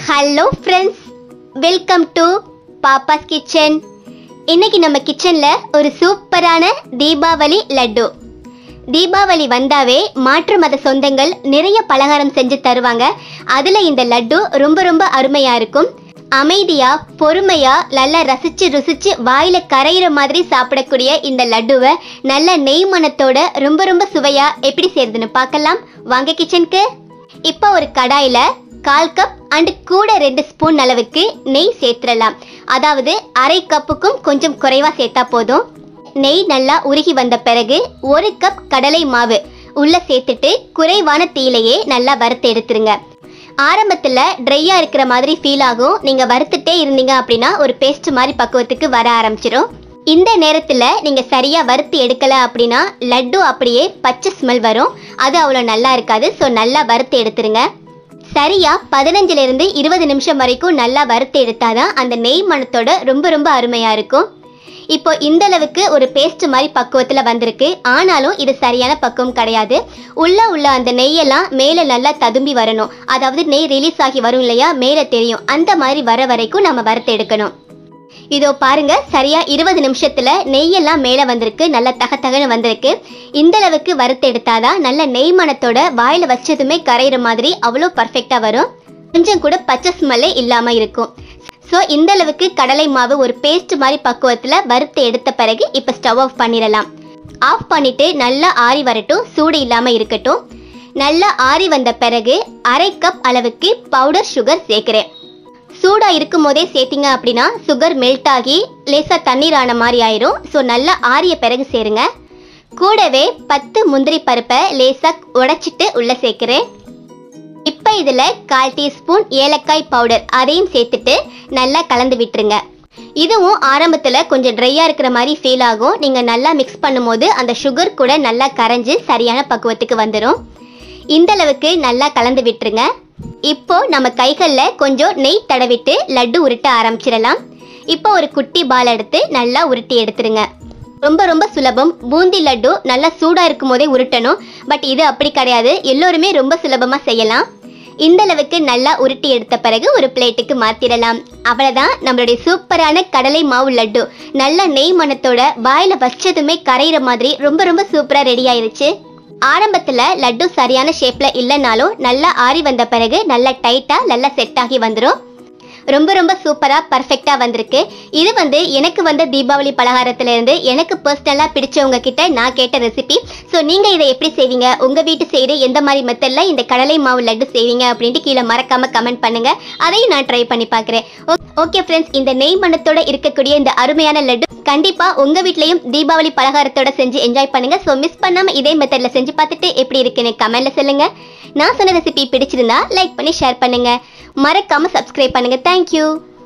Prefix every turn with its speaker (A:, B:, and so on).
A: hello friends welcome to Pappa's kitchen இன்னைக்கு நம்ம கிச்சன்ல ஒரு சூப்பரான தீபாவளி லட்டு தீபாவளி வந்தாவே மாற்று மத சொந்தங்கள் நிறைய பலகாரம் செஞ்சு தருவாங்க அதுல இந்த லட்டு ரொம்ப ரொம்ப அருமையா இருக்கும் அமைதியா பொறுமையா நல்லா ரசிச்சு ருசிச்சு வாயில கரையிற மாதிரி சாப்பிடக்கூடிய இந்த லட்டுவை நல்ல நெய் மணத்தோட ரொம்ப ரொம்ப சுவையா எப்படி செய்யறதுன்னு பார்க்கலாம் வாங்க கிச்சனுக்கு இப்போ ஒரு கடாயில கால் கப் அண்ட் கூட ரெண்டு ஸ்பூன் அளவுக்கு நெய் சேர்த்துடலாம் அதாவது அரை கப்புக்கும் கொஞ்சம் குறைவா சேர்த்தா போதும் நெய் நல்லா உருகி வந்த பிறகு ஒரு கப் கடலை மாவு உள்ள சேர்த்துட்டு குறைவான தீயிலையே நல்லா வறுத்து எடுத்துருங்க ஆரம்பத்தில் ட்ரையாக இருக்கிற மாதிரி ஃபீல் ஆகும் நீங்கள் வறுத்துட்டே இருந்தீங்க அப்படின்னா ஒரு பேஸ்ட் மாதிரி பக்குவத்துக்கு வர ஆரம்பிச்சிடும் இந்த நேரத்தில் நீங்கள் சரியாக வறுத்து எடுக்கலை அப்படின்னா லட்டு அப்படியே பச்சை ஸ்மெல் வரும் அது அவ்வளோ நல்லா இருக்காது ஸோ நல்லா வறுத்து எடுத்துருங்க சரியா பதினஞ்சுல இருந்து இருபது நிமிஷம் வரைக்கும் நல்லா வறுத்து எடுத்தாதான் அந்த நெய் மணத்தோட ரொம்ப ரொம்ப அருமையா இருக்கும் இப்போ இந்த அளவுக்கு ஒரு பேஸ்ட் மாதிரி பக்குவத்துல வந்திருக்கு ஆனாலும் இது சரியான பக்குவம் கிடையாது உள்ள உள்ள அந்த நெய்யெல்லாம் மேலே நல்லா ததும்பி வரணும் அதாவது நெய் ரிலீஸ் ஆகி வரும் இல்லையா மேலே தெரியும் அந்த மாதிரி வர வரைக்கும் நம்ம வறுத்து எடுக்கணும் இதோ பாருங்க சரியா இருபது நிமிஷத்துல நெய்யெல்லாம் மேலே வந்திருக்கு நல்லா தகத்தகன்னு வந்திருக்கு இந்த அளவுக்கு வறுத்து எடுத்தாதான் நல்ல நெய் மணத்தோட வாயில வச்சதுமே கரையிற மாதிரி அவ்வளோ பர்ஃபெக்டா வரும் கொஞ்சம் கூட பச்சை ஸ்மெல்லே இல்லாம இருக்கும் ஸோ இந்த அளவுக்கு கடலை மாவு ஒரு பேஸ்ட் மாதிரி பக்குவத்தில் வறுத்து எடுத்த பிறகு இப்போ ஸ்டவ் ஆஃப் பண்ணிடலாம் ஆஃப் பண்ணிட்டு நல்லா ஆறி வரட்டும் சூடு இல்லாமல் இருக்கட்டும் நல்லா ஆறி வந்த பிறகு அரை கப் அளவுக்கு பவுடர் சுகர் சேர்க்குறேன் சூடாக இருக்கும் போதே சேர்த்திங்க அப்படின்னா சுகர் மெல்ட் ஆகி லேசாக தண்ணீர் ஆன மாதிரி ஆயிரும் ஸோ நல்லா ஆறிய பிறகு சேருங்க கூடவே பத்து முந்திரி பருப்பை லேசாக உடைச்சிட்டு உள்ளே சேர்க்குறேன் இப்போ இதில் கால் டீஸ்பூன் ஏலக்காய் பவுடர் அதையும் சேர்த்துட்டு நல்லா கலந்து விட்டுருங்க இதுவும் ஆரம்பத்தில் கொஞ்சம் ட்ரையாக இருக்கிற மாதிரி ஃபீல் ஆகும் நீங்கள் நல்லா மிக்ஸ் பண்ணும்போது அந்த சுகர் கூட நல்லா கரைஞ்சு சரியான பக்குவத்துக்கு வந்துடும் இந்த அளவுக்கு நல்லா கலந்து விட்டுருங்க இப்போ நம்ம கைகளில் கொஞ்சம் நெய் தடவிட்டு லட்டு உருட்ட ஆரம்பிச்சிடலாம் இப்போ ஒரு குட்டி பால் எடுத்து நல்லா உருட்டி எடுத்துருங்க ரொம்ப ரொம்ப சுலபம் பூந்தி லட்டு நல்லா சூடாக இருக்கும் போதே உருட்டணும் பட் இது அப்படி கிடையாது எல்லோருமே ரொம்ப சுலபமாக செய்யலாம் இந்த அளவுக்கு நல்லா உருட்டி எடுத்த பிறகு ஒரு பிளேட்டுக்கு மாத்திரலாம் அவ்வளவுதான் நம்மளுடைய சூப்பரான கடலை மாவு லட்டு நல்ல நெய் மணத்தோட வாயில வச்சதுமே கரையிற மாதிரி ரொம்ப ரொம்ப சூப்பரா ரெடி ஆயிருச்சு ஆரம்பத்துல லட்டு சரியான ஷேப்ல இல்லைனாலும் நல்லா ஆறி வந்த பிறகு நல்லா டைட்டா நல்லா செட் ஆகி வந்துடும் ரொம்ப ரொம்ப சூப்பராக பர்ஃபெக்டாக வந்திருக்கு இது வந்து எனக்கு வந்த தீபாவளி பலகாரத்திலேருந்து எனக்கு பர்சனலாக பிடிச்சவங்க கிட்ட நான் கேட்ட ரெசிபி ஸோ நீங்கள் இதை எப்படி செய்வீங்க உங்கள் வீட்டு சைடு எந்த மாதிரி மெத்தடில் இந்த கடலை மாவு லட்டு செய்வீங்க அப்படின்ட்டு கீழே மறக்காமல் கமெண்ட் பண்ணுங்கள் அதையும் நான் ட்ரை பண்ணி பார்க்குறேன் ஓகே ஃப்ரெண்ட்ஸ் இந்த நெய் மணத்தோட இருக்கக்கூடிய இந்த அருமையான லட்டு கண்டிப்பாக உங்கள் வீட்லேயும் தீபாவளி பலகாரத்தோட செஞ்சு என்ஜாய் பண்ணுங்கள் ஸோ மிஸ் பண்ணாமல் இதே மெத்தடில் செஞ்சு பார்த்துட்டு எப்படி இருக்குன்னு கமெண்ட்டில் சொல்லுங்கள் நான் சொன்ன ரெசிபி பிடிச்சிருந்தா லைக் பண்ணி ஷேர் பண்ணுங்கள் மறக்காமல் சப்ஸ்கிரைப் பண்ணுங்கள் தேங்க்யூ